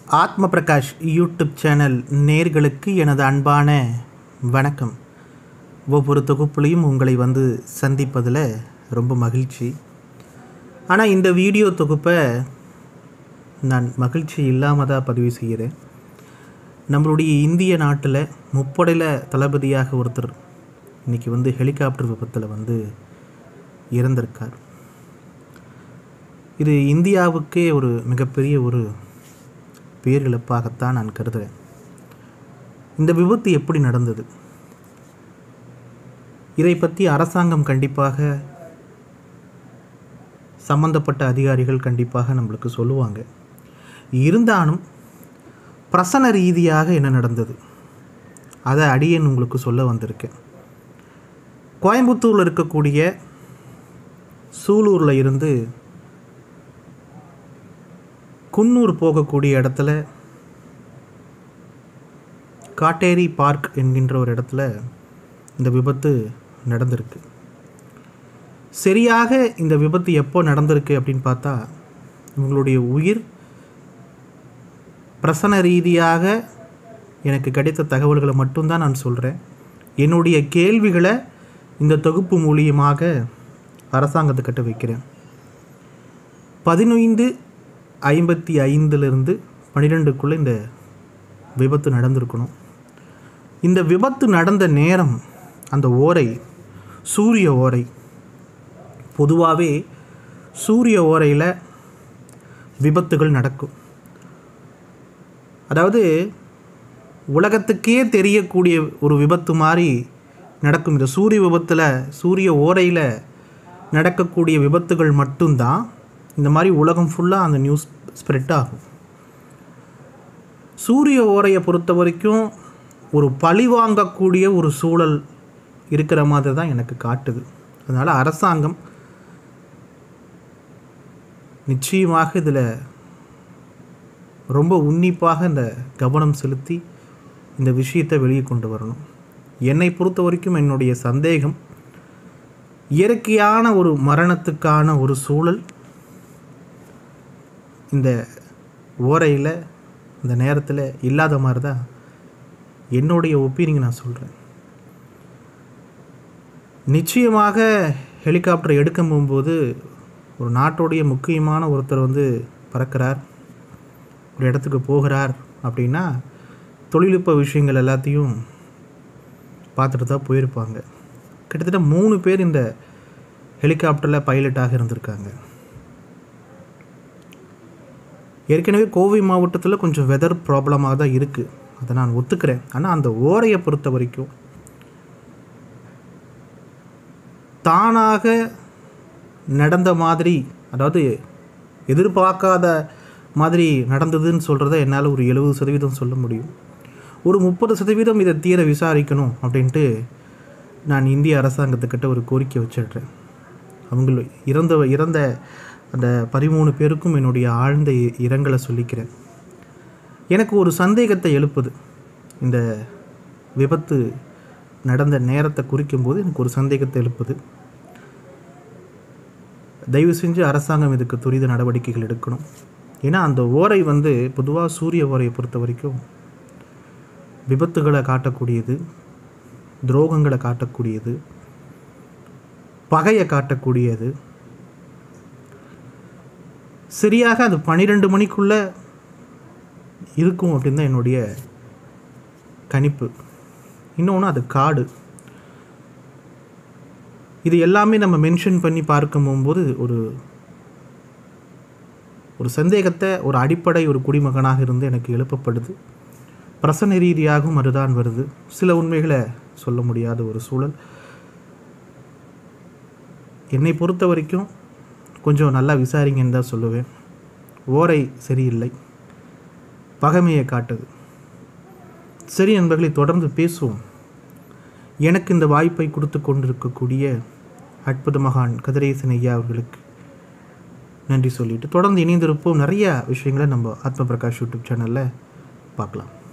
ஆத்ம Prakash YouTube channel நேர்களுக்கு எனது அன்பான வணக்கம் ஒவ்வொரு தொகுப்புலையும் உங்களை வந்து சந்திப்பதில் ரொம்ப மகிழ்ச்சி ஆனால் இந்த வீடியோ தொகுப்பை நான் மகிழ்ச்சி இல்லாமல் தான் பதிவு செய்கிறேன் நம்மளுடைய இந்திய நாட்டில் முப்படையில் தளபதியாக ஒருத்தர் இன்றைக்கி வந்து ஹெலிகாப்டர் விபத்தில் வந்து இறந்திருக்கார் இது இந்தியாவுக்கே ஒரு மிகப்பெரிய ஒரு பேரிழப்பாகத்தான் நான் கருதுகிறேன் இந்த விபத்து எப்படி நடந்தது இதை பற்றி அரசாங்கம் கண்டிப்பாக சம்பந்தப்பட்ட அதிகாரிகள் கண்டிப்பாக நம்மளுக்கு சொல்லுவாங்க இருந்தாலும் பிரசன ரீதியாக என்ன நடந்தது அதை அடியேன் உங்களுக்கு சொல்ல வந்திருக்கேன் கோயம்புத்தூரில் இருக்கக்கூடிய சூலூரில் இருந்து குன்னூர் போகக்கூடிய இடத்துல காட்டேரி பார்க் என்கின்ற ஒரு இடத்துல இந்த விபத்து நடந்திருக்கு சரியாக இந்த விபத்து எப்போ நடந்திருக்கு அப்படின்னு பார்த்தா இவங்களுடைய உயிர் பிரசன ரீதியாக எனக்கு கிடைத்த தகவல்களை மட்டும்தான் நான் சொல்கிறேன் என்னுடைய கேள்விகளை இந்த தொகுப்பு மூலியமாக அரசாங்கத்துக்கிட்ட வைக்கிறேன் பதினைந்து ஐம்பத்தி ஐந்துலேருந்து பன்னிரெண்டுக்குள்ளே இந்த விபத்து நடந்திருக்கணும் இந்த விபத்து நடந்த நேரம் அந்த ஓரை சூரிய ஓரை பொதுவாகவே சூரிய ஓரையில் விபத்துகள் நடக்கும் அதாவது உலகத்துக்கே தெரியக்கூடிய ஒரு விபத்து மாதிரி நடக்கும் இந்த சூரிய விபத்தில் சூரிய ஓரையில் நடக்கக்கூடிய விபத்துகள் மட்டும்தான் இந்த மாதிரி உலகம் ஃபுல்லாக அந்த நியூஸ் ஸ்ப்ரெட் ஆகும் சூரிய ஓரையை பொறுத்த வரைக்கும் ஒரு பழி வாங்கக்கூடிய ஒரு சூழல் இருக்கிற மாதிரி தான் எனக்கு காட்டுது அதனால் அரசாங்கம் நிச்சயமாக இதில் ரொம்ப உன்னிப்பாக இந்த கவனம் செலுத்தி இந்த விஷயத்தை வெளியே கொண்டு வரணும் என்னை பொறுத்த வரைக்கும் என்னுடைய சந்தேகம் இயற்கையான ஒரு மரணத்துக்கான ஒரு சூழல் இந்த ஓரையில் இந்த நேரத்தில் இல்லாத மாதிரி தான் என்னுடைய ஒப்பீனியன் நான் சொல்கிறேன் நிச்சயமாக ஹெலிகாப்டர் எடுக்க போகும்போது ஒரு நாட்டுடைய முக்கியமான ஒருத்தர் வந்து பறக்கிறார் ஒரு இடத்துக்கு போகிறார் அப்படின்னா தொழில்நுட்ப விஷயங்கள் எல்லாத்தையும் பார்த்துட்டு தான் போயிருப்பாங்க கிட்டத்தட்ட மூணு பேர் இந்த ஹெலிகாப்டரில் பைலட்டாக இருந்திருக்காங்க ஏற்கனவே கோவை மாவட்டத்தில் கொஞ்சம் வெதர் ப்ராப்ளமாக தான் இருக்குது அதை நான் ஒத்துக்கிறேன் ஆனால் அந்த ஓரையை பொறுத்த வரைக்கும் தானாக நடந்த மாதிரி அதாவது எதிர்பார்க்காத மாதிரி நடந்ததுன்னு சொல்கிறத என்னால் ஒரு எழுபது சதவீதம் சொல்ல முடியும் ஒரு முப்பது சதவீதம் இதை தீர விசாரிக்கணும் அப்படின்ட்டு நான் இந்திய அரசாங்கத்துக்கிட்ட ஒரு கோரிக்கை வச்சிடுறேன் அவங்க இறந்த இறந்த அந்த பதிமூணு பேருக்கும் என்னுடைய ஆழ்ந்த இரங்கலை சொல்லிக்கிறேன் எனக்கு ஒரு சந்தேகத்தை எழுப்புது இந்த விபத்து நடந்த நேரத்தை குறிக்கும்போது எனக்கு ஒரு சந்தேகத்தை எழுப்புது தயவு செஞ்சு அரசாங்கம் இதுக்கு துரித நடவடிக்கைகள் எடுக்கணும் ஏன்னா அந்த ஓரை வந்து பொதுவாக சூரிய ஓரையை பொறுத்த வரைக்கும் விபத்துகளை காட்டக்கூடியது துரோகங்களை காட்டக்கூடியது பகையை காட்டக்கூடியது சரியாக அது பன்னிரெண்டு மணிக்குள்ளே இருக்கும் அப்படின்னு தான் என்னுடைய கணிப்பு இன்னொன்று அது காடு இது எல்லாமே நம்ம மென்ஷன் பண்ணி பார்க்கும் போகும்போது ஒரு ஒரு சந்தேகத்தை ஒரு அடிப்படை ஒரு குடிமகனாக இருந்து எனக்கு எழுப்பப்படுது பிரசன ரீதியாகவும் அதுதான் வருது சில உண்மைகளை சொல்ல முடியாத ஒரு சூழல் என்னை பொறுத்த வரைக்கும் கொஞ்சம் நல்லா விசாரிங்கன்னு தான் சொல்லுவேன் ஓரை சரியில்லை பகைமையை காட்டுது சரி நண்பர்களை தொடர்ந்து பேசுவோம் எனக்கு இந்த வாய்ப்பை கொடுத்து கொண்டிருக்கக்கூடிய அற்புத மகான் கதிரேசன் ஐயா அவர்களுக்கு நன்றி சொல்லிட்டு தொடர்ந்து இணைந்திருப்போம் நிறைய விஷயங்களை நம்ம ஆத்ம பிரகாஷ் யூடியூப் சேனலில் பார்க்கலாம்